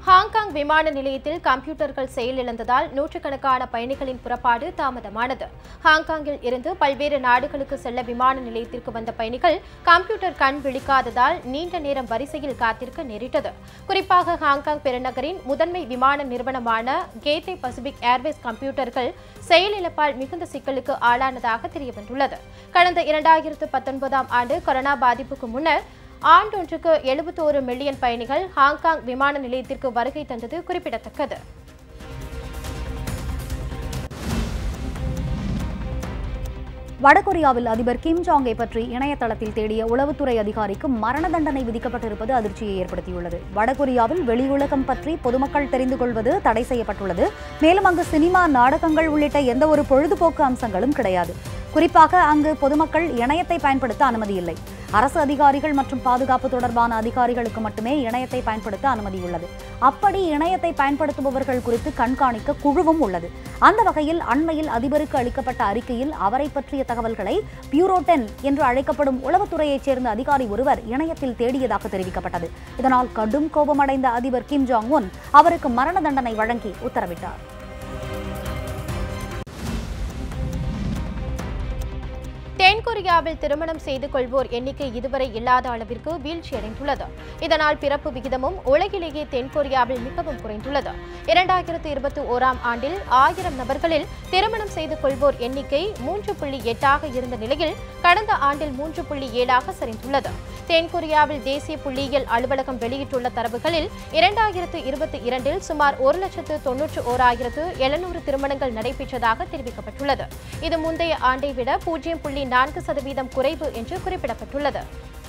Hong Kong விமான நிலையத்தில் கம்ப்யூட்டர்கள் செயலிழந்ததால் நூற்றுக்கணக்கான பயணிகளின் புறப்பாடு தாமதமானது ஹாங்காங்கில் இருந்து பல்வேறு நாடுகளுக்கு செல்ல விமான நிலையத்திற்கு வந்த பயணிகள் கம்ப்யூட்டர் கண் விழிக்காததால் நீண்ட நேரம் வரிசையில் காத்திருக்க நேரிட்டது குறிப்பாக ஹாங்காங் பெருநகரின் முதன்மை விமான நிறுவனமான கேத்தே பசிபிக் ஏர்வேஸ் கம்ப்யூட்டர்கள் செயலிழப்பால் மிகுந்த சிக்கலுக்கு ஆளானதாக தெரியவந்துள்ளது கடந்த இரண்டாயிரத்து பத்தொன்பதாம் ஆண்டு கொரோனா பாதிப்புக்கு முன்னர் ஆண்டொன்றுக்கு எழுபத்தோரு மில்லியன் பயணிகள் ஹாங்காங் விமான நிலையத்திற்கு வருகை தந்தது குறிப்பிடத்தக்கது வடகொரியாவில் அதிபர் கிம் ஜாங்கை பற்றி இணையதளத்தில் தேடிய உளவுத்துறை அதிகாரிக்கு மரண தண்டனை விதிக்கப்பட்டிருப்பது அதிர்ச்சியை ஏற்படுத்தியுள்ளது வடகொரியாவில் வெளியுலகம் பற்றி பொதுமக்கள் தெரிந்து கொள்வது தடை செய்யப்பட்டுள்ளது மேலும் அங்கு சினிமா நாடகங்கள் உள்ளிட்ட எந்த ஒரு பொழுதுபோக்கு அம்சங்களும் கிடையாது குறிப்பாக அங்கு பொதுமக்கள் இணையத்தை பயன்படுத்த அனுமதி இல்லை அரசு அதிகாரிகள் மற்றும் பாதுகாப்பு தொடர்பான அதிகாரிகளுக்கு மட்டுமே இணையத்தை பயன்படுத்த அனுமதி உள்ளது அப்படி இணையத்தை பயன்படுத்துபவர்கள் குறித்து கண்காணிக்க குழுவும் உள்ளது அந்த வகையில் அண்மையில் அதிபருக்கு அளிக்கப்பட்ட அறிக்கையில் அவரை பற்றிய தகவல்களை பியூரோ டென் என்று அழைக்கப்படும் உளவுத்துறையைச் சேர்ந்த அதிகாரி ஒருவர் இணையத்தில் தேடியதாக தெரிவிக்கப்பட்டது இதனால் கடும் கோபமடைந்த அதிபர் கிம் ஜாங் உன் அவருக்கு மரண தண்டனை வழங்கி உத்தரவிட்டார் தென்கொரியாவில் திருமணம் செய்து கொள்வோர் எண்ணிக்கை இதுவரை இல்லாத அளவிற்கு வீழ்ச்சியடைந்துள்ளது இதனால் பிறப்பு விகிதமும் உலகிலேயே தென்கொரியாவில் மிகவும் குறைந்துள்ளது இரண்டாயிரத்து இருபத்தி ஓராம் ஆண்டில் ஆயிரம் நபர்களில் திருமணம் செய்து கொள்வோர் எண்ணிக்கை மூன்று புள்ளி எட்டாக இருந்த நிலையில் கடந்த ஆண்டில் மூன்று புள்ளி ஏழாக சரிந்துள்ளது தென்கொரியாவில் தேசிய புள்ளியியல் அலுவலகம் வெளியிட்டுள்ள தரவுகளில் இரண்டாயிரத்து இருபத்தி இரண்டில் சுமார் ஒரு லட்சத்து தொன்னூற்று ஓராயிரத்து எழுநூறு திருமணங்கள் நடைபெற்றதாக தெரிவிக்கப்பட்டுள்ளது இது முந்தைய ஆண்டை விட பூஜ்ஜியம் புள்ளி நான்கு சதவீதம் குறைவு என்று குறிப்பிடப்பட்டுள்ளது